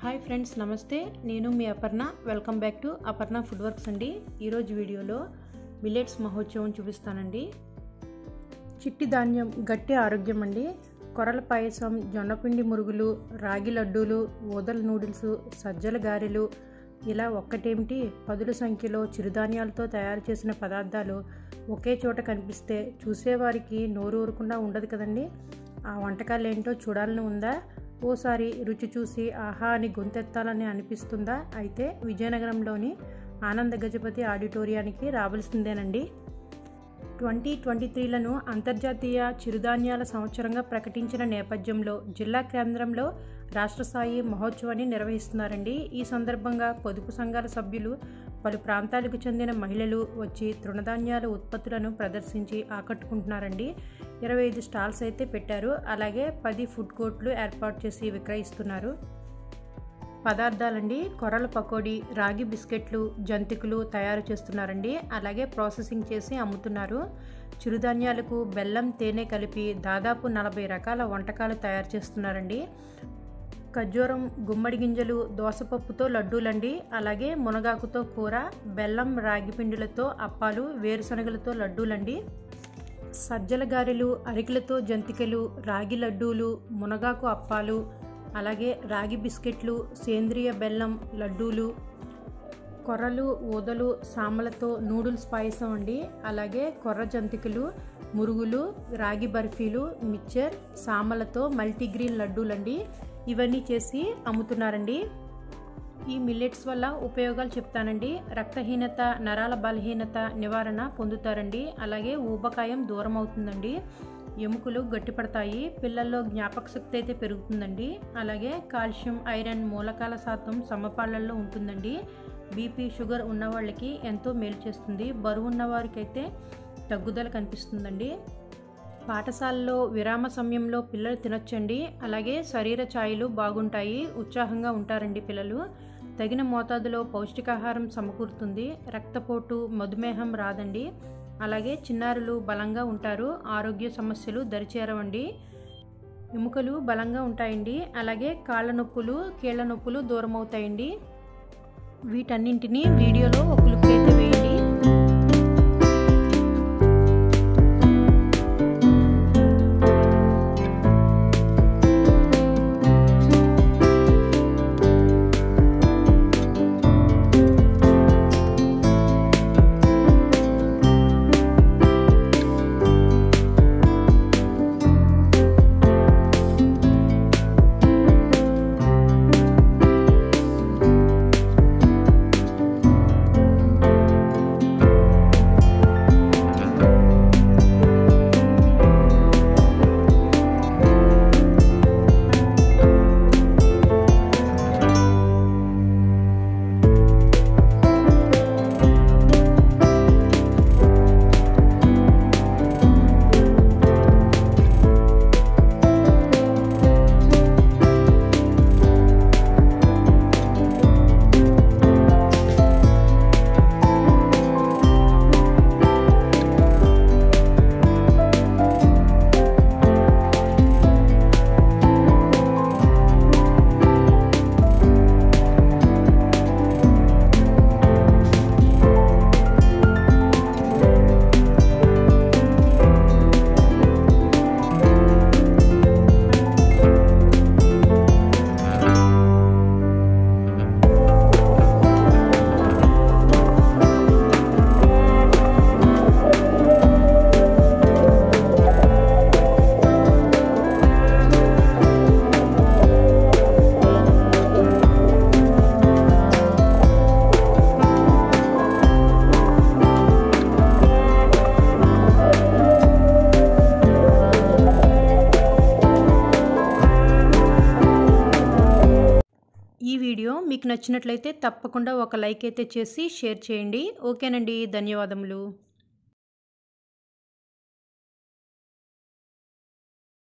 hi friends నమస్తే నేను మీ Aparna welcome back to Aparna food works అండి ఈరోజు వీడియోలో మిల్లెట్స్ మహోత్సవం చూపిస్తానండి చిట్టి ధాన్యం గట్టి ఆరోగ్యం అండి కొరల పాయసం జొన్నపిండి మురుగులు రాగి లడ్డూలు ఊదల నూడిల్స్ సజ్జల గారెలు ఇలా ఒక్కటేమిటి పదుల సంఖ్యలో చిరుధాన్యాలతో తయారు చేసిన పదార్థాలు ఒకే చోట కనిపిస్తే చూసేవారికి నోరు ఊరకుండా ఉండదు కదండి ఆ వంటకాలు ఏంటో చూడాలని ఉందా ఓసారి రుచి చూసి ఆహా అని గొంతెత్తాలని అనిపిస్తుందా అయితే విజయనగరంలోని ఆనంద గజపతి ఆడిటోరియానికి రావాల్సిందేనండి ట్వంటీ ట్వంటీ త్రీలను అంతర్జాతీయ చిరుధాన్యాల సంవత్సరంగా ప్రకటించిన నేపథ్యంలో జిల్లా కేంద్రంలో రాష్ట్ర స్థాయి మహోత్సవాన్ని నిర్వహిస్తున్నారండి ఈ సందర్భంగా పొదుపు సంఘాల సభ్యులు పలు ప్రాంతాలకు చెందిన మహిళలు వచ్చి తృణధాన్యాల ఉత్పత్తులను ప్రదర్శించి ఆకట్టుకుంటున్నారండి ఇరవై ఐదు స్టాల్స్ అయితే పెట్టారు అలాగే పది ఫుడ్ కోర్ట్లు ఏర్పాటు చేసి విక్రయిస్తున్నారు పదార్థాలండి కొర్రల పకోడీ రాగి బిస్కెట్లు జంతికలు తయారు చేస్తున్నారండి అలాగే ప్రాసెసింగ్ చేసి అమ్ముతున్నారు చిరుధాన్యాలకు బెల్లం తేనె కలిపి దాదాపు నలభై రకాల వంటకాలు తయారు చేస్తున్నారండి ఖర్జూరం గుమ్మడి గింజలు దోసపప్పుతో లడ్డూలండి అలాగే మునగాకుతో కూర బెల్లం రాగి పిండిలతో అప్పాలు వేరుశనగలతో లడ్డూలండి సజ్జల గారెలు అరికెలతో జంతికలు రాగి లడ్డూలు మునగాకు అప్పాలు అలాగే రాగి బిస్కెట్లు సేంద్రియ బెల్లం లడ్డూలు కొర్రలు ఊదలు సామలతో నూడిల్స్ పాయసం అండి అలాగే కొర్ర జంతికలు మురుగులు రాగి బర్ఫీలు మిక్చర్ సామలతో మల్టీగ్రీన్ లడ్డూలండి ఇవన్నీ చేసి అమ్ముతున్నారండి ఈ మిల్లెట్స్ వల్ల ఉపయోగాలు చెప్తానండి రక్తహీనత నరాల బలహీనత నివారణ పొందుతారండి అలాగే ఊబకాయం దూరం అవుతుందండి ఎముకలు గట్టిపడతాయి పిల్లల్లో జ్ఞాపక శక్తి అయితే పెరుగుతుందండి అలాగే కాల్షియం ఐరన్ మూలకాల శాతం సమపాళ్లలో ఉంటుందండి బీపీ షుగర్ ఉన్న వాళ్ళకి ఎంతో మేలు చేస్తుంది బరువు ఉన్న వారికి అయితే తగ్గుదల కనిపిస్తుందండి పాఠశాలలో విరామ సమయంలో పిల్లలు తినొచ్చండి అలాగే శరీర ఛాయలు బాగుంటాయి ఉత్సాహంగా ఉంటారండి పిల్లలు తగిన మోతాదులో పౌష్టికాహారం సమకూరుతుంది రక్తపోటు మధుమేహం రాదండి అలాగే చిన్నారులు బలంగా ఉంటారు ఆరోగ్య సమస్యలు దరిచేరవండి ఎముకలు బలంగా ఉంటాయండి అలాగే కాళ్ళ నొప్పులు కీళ్ళ నొప్పులు దూరం అవుతాయండి వీటన్నింటినీ వీడియోలో ఒక లుక్ అయితే వేయండి ఈ వీడియో మీకు నచ్చినట్లయితే తప్పకుండా ఒక లైక్ అయితే చేసి షేర్ చేయండి ఓకేనండి ధన్యవాదములు